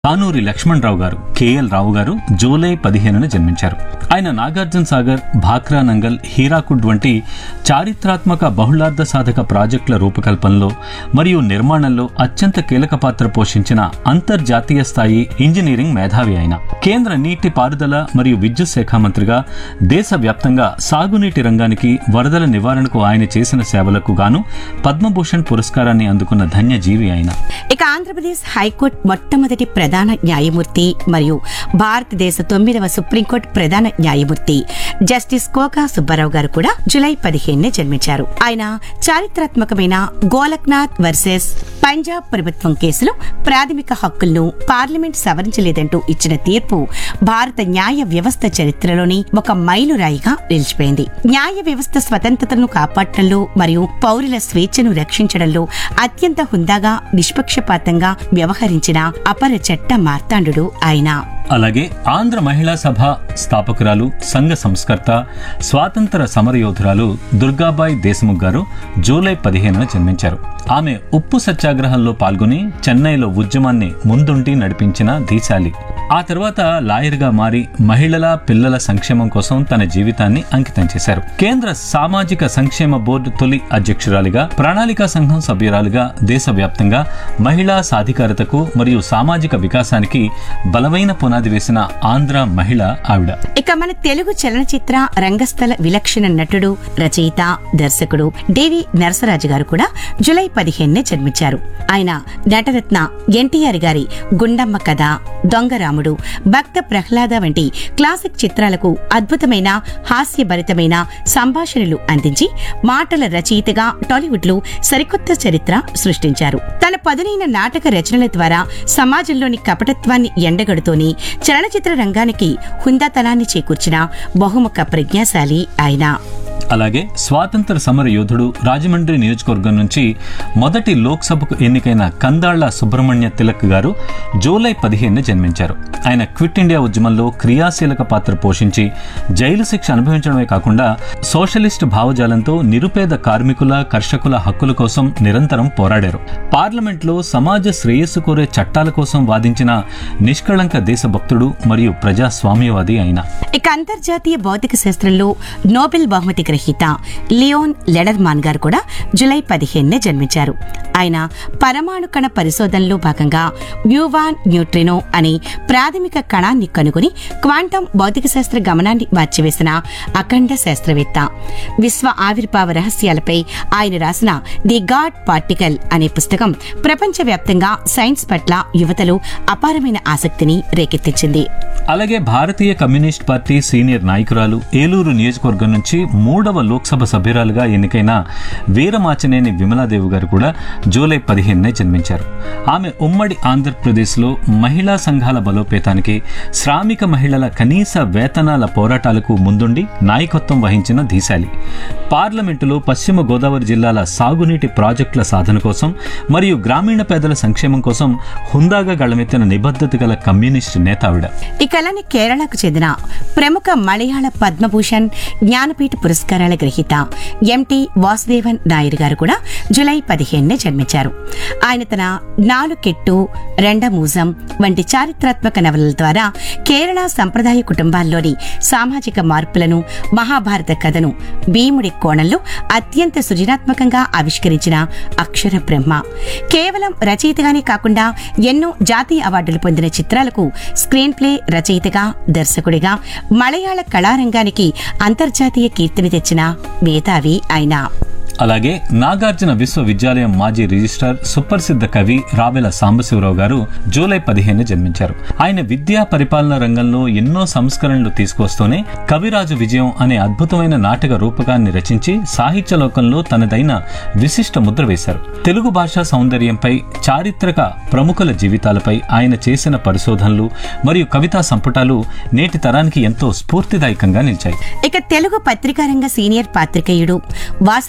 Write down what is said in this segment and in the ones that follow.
కానూరి లక్ష్మణరావు గారు కేఎల్ రావు గారు జూలై పదిహేనున జన్మించారు ఆయన నాగార్జున సాగర్ భాక్రా నంగల్ హీరాకుడ్ వంటి చారిత్రాత్మక బహుళార్థ సాధక ప్రాజెక్టుల రూపకల్పనలో మరియు నిర్మాణంలో అత్యంత కీలక పాత్ర పోషించిన అంతర్జాతీయ స్థాయి ఇంజనీరింగ్ మేధావి ఆయన కేంద్ర నీటి పారుదల మరియు విద్యుత్ శాఖ మంత్రిగా దేశవ్యాప్తంగా సాగునీటి రంగానికి వరదల నివారణకు ఆయన చేసిన సేవలకు గాను పద్మభూషణ్ పురస్కారాన్ని అందుకున్న ధన్యజీవి ఆయన ఇక ఆంధ్రప్రదేశ్ హైకోర్టు మొట్టమొదటి ప్రధాన న్యాయమూర్తి మరియు భారతదేశ తొమ్మిదవ సుప్రీంకోర్టు ప్రధాన న్యాయమూర్తి జస్టిస్ కోకా సుబ్బారావు గారు కూడా జులై పదిహేనునే జన్మించారు ఆయన చారిత్రాత్మకమైన గోలక్నాథ్ వర్సెస్ పంజాబ్ ప్రభుత్వం కేసులో ప్రాథమిక హక్కులను పార్లమెంట్ సవరించలేదంటూ ఇచ్చిన తీర్పు భారత న్యాయ వ్యవస్థ చరిత్రలోని ఒక మైలురాయిగా నిలిచిపోయింది న్యాయ వ్యవస్థ స్వతంత్రతను కాపాడటంలో మరియు పౌరుల స్వేచ్ఛను రక్షించడంలో అత్యంత హుందాగా నిష్పక్షపాతంగా వ్యవహరించిన అపర చట్ట మార్తాండు ఆయన అలాగే ఆంధ్ర మహిళా సభ స్థాపకురాలు సంఘ సంస్కర్త స్వాతంత్ర సమరయోధురాలు దుర్గాబాయ్ దేశముఖ్ గారు జూలై పదిహేనున జన్మించారు ఆమె ఉప్పు సత్యాగ్రహంలో పాల్గొని చెన్నైలో ఉద్యమాన్ని ముందుండి నడిపించిన ధీశాలి ఆ తర్వాత లాయర్గా మారి మహిళల పిల్లల సంక్షేమం కోసం తన జీవితాన్ని అంకితం చేశారు కేంద్ర సామాజిక సంక్షేమ బోర్డు తొలి అధ్యక్షురాలిగా ప్రణాళికా సంఘం సభ్యురాలుగా దేశవ్యాప్తంగా మహిళా సాధికారతకు మరియు సామాజిక వికాసానికి బలమైన పునాది వేసిన ఆంధ్ర మహిళ ఆవిడ ఇక మన తెలుగు చలనచిత్ర రంగస్థల విలక్షణ నటుడు రచయిత దర్శకుడు దేవి నరసరాజు గారు కూడా జులై పదిహేనునే జన్మించారు ఆయన నటరత్న ఎన్టీఆర్ గారి గుండమ్మ కథ దొంగరాముడు భక్త ప్రహ్లాద వంటి క్లాసిక్ చిత్రాలకు అద్భుతమైన హాస్యభరితమైన సంభాషణలు అందించి మాటల రచయితగా టాలీవుడ్ లో సరికొత్త చరిత్ర సృష్టించారు తన పదునైన నాటక రచనల ద్వారా సమాజంలోని కపటత్వాన్ని ఎండగడుతోని చలనచిత్ర రంగానికి హుందాతనాన్ని చేకూర్చిన బహుముఖ ప్రజ్ఞాశాలి ఆయన అలాగే స్వాతంత్ర సమర యోధుడు రాజమండ్రి నియోజకవర్గం నుంచి మొదటి లోక్సభకు ఎన్నికైన కందాళ్ల సుబ్రహ్మణ్య తిలక్ గారు జూలై పదిహేను జన్మించారు ఆయన క్విట్ ఇండియా ఉద్యమంలో క్రియాశీలక పాత్ర పోషించి జైలు శిక్ష అనుభవించడమే కాకుండా సోషలిస్ట్ భావజాలంతో నిరుపేద కార్మికుల కర్షకుల హక్కుల కోసం నిరంతరం పోరాడారు పార్లమెంట్లో సమాజ శ్రేయస్సు కోరే చట్టాల కోసం వాదించిన నిష్కళంక దేశభక్తుడు మరియు ప్రజాస్వామ్యవాది అయిన ఇక అంతర్జాతీయ భౌతిక శాస్త్రంలో నోబెల్ బహుమతి గ్రహీత లియోన్ లెడర్మాన్ గారు కూడా జులై పదిహేనునే జన్మించారు ఆయన పరమాణు కణ పరిశోధనలో భాగంగా వ్యూవాన్ న్యూట్రినో అనే ప్రాథమిక కణాన్ని కనుగొని క్వాంటం భౌతిక శాస్త్ర గమనాన్ని మార్చివేసిన అఖండ శాస్త్రవేత్త విశ్వ ఆవిర్భావ రహస్యాలపై ఆయన రాసిన ది గాడ్ పార్టికల్ అనే పుస్తకం ప్రపంచవ్యాప్తంగా సైన్స్ పట్ల యువతలో అపారమైన ఆసక్తిని రేకెత్తించింది అలాగే భారతీయ కమ్యూనిస్ట్ పార్టీ సీనియర్ నాయకురాలు ఏలూరు నియోజకవర్గం నుంచి మూడవ లోక్సభ సభ్యురాలుగా ఎన్నికైన వీరమాచనేని విమలాదేవి గారు కూడా జూలై పదిహేనునే జన్మించారు ఆమె ఉమ్మడి ఆంధ్రప్రదేశ్లో మహిళా సంఘాల బలోపేతానికి శ్రామిక మహిళల కనీస వేతనాల పోరాటాలకు ముందుండి నాయకత్వం వహించిన ధీశాలి పార్లమెంటులో పశ్చిమ గోదావరి జిల్లాల సాగునీటి ప్రాజెక్టుల సాధన కోసం మరియు గ్రామీణ పేదల సంక్షేమం కోసం హుందాగా గళమెత్తిన నిబద్ధత గల కమ్యూనిస్ట్ నేత ఆవిడ ఈ కళని కేరళకు చెందిన ప్రముఖ మలయాళ పద్మభూషణ్ జ్ఞానపీఠ పురస్కారాల గ్రహీత ఎంటి వాసుదేవన్ నాయర్ గారు కూడా జులై పదిహేనునే జన్మించారు ఆయన తన నాలుకెట్టు రెండమూజం వంటి చారిత్రాత్మక నవలల ద్వారా కేరళ సంప్రదాయ కుటుంబాల్లోని సామాజిక మార్పులను మహాభారత కథను భీముడి కోణంలో అత్యంత సృజనాత్మకంగా ఆవిష్కరించిన అక్షర బ్రహ్మ కేవలం రచయితగానే కాకుండా ఎన్నో జాతీయ అవార్డులు పొందిన చిత్రాలకు స్క్రీన్ ప్లే రచయితగా దర్శకుడిగా మలయాళ కళారంగానికి అంతర్జాతీయ కీర్తిని తెచ్చిన మేధావి ఆయన అలాగే నాగార్జున విశ్వవిద్యాలయం మాజీ రిజిస్ట్రార్ సుప్రసిద్ధ కవి రావెల సాంబశివరావు గారు జూలై పదిహేను జన్మించారు ఆయన విద్యా పరిపాలన రంగంలో ఎన్నో సంస్కరణలు తీసుకొస్తూనే కవిరాజు విజయం అనే అద్భుతమైన నాటక రూపకాన్ని రచించి సాహిత్య లోకంలో తనదైన విశిష్ట ముద్ర వేశారు తెలుగు భాషా సౌందర్యంపై చారిత్రక ప్రముఖుల జీవితాలపై ఆయన చేసిన పరిశోధనలు మరియు కవితా సంపుటాలు నేటి తరానికి ఎంతో స్ఫూర్తిదాయకంగా నిలిచాయి ఇక తెలుగు పత్రికా రంగ సీనియర్ పాత్రికేయుడు వాసిరెడ్డి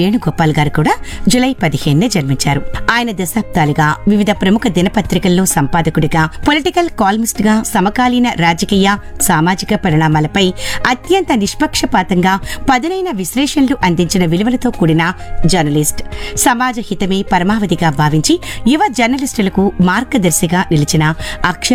వేణుగోపాల్ గారు కూడా జులై పదిహేనునే జన్మించారు ఆయన దశాబ్దాలుగా వివిధ ప్రముఖ దినపత్రికల్లో సంపాదకుడిగా పొలిటికల్ కాలమిస్ట్ గా సమకాలీన రాజకీయ సామాజిక పరిణామాలపై అత్యంత నిష్పక్షపాతంగా పదునైన విశ్లేషణలు అందించిన విలువలతో కూడిన జర్నలిస్ట్ సమాజ హితమే పరమావధిగా భావించి యువ జర్నలిస్టులకు మార్గదర్శిగా నిలిచిన అక్షర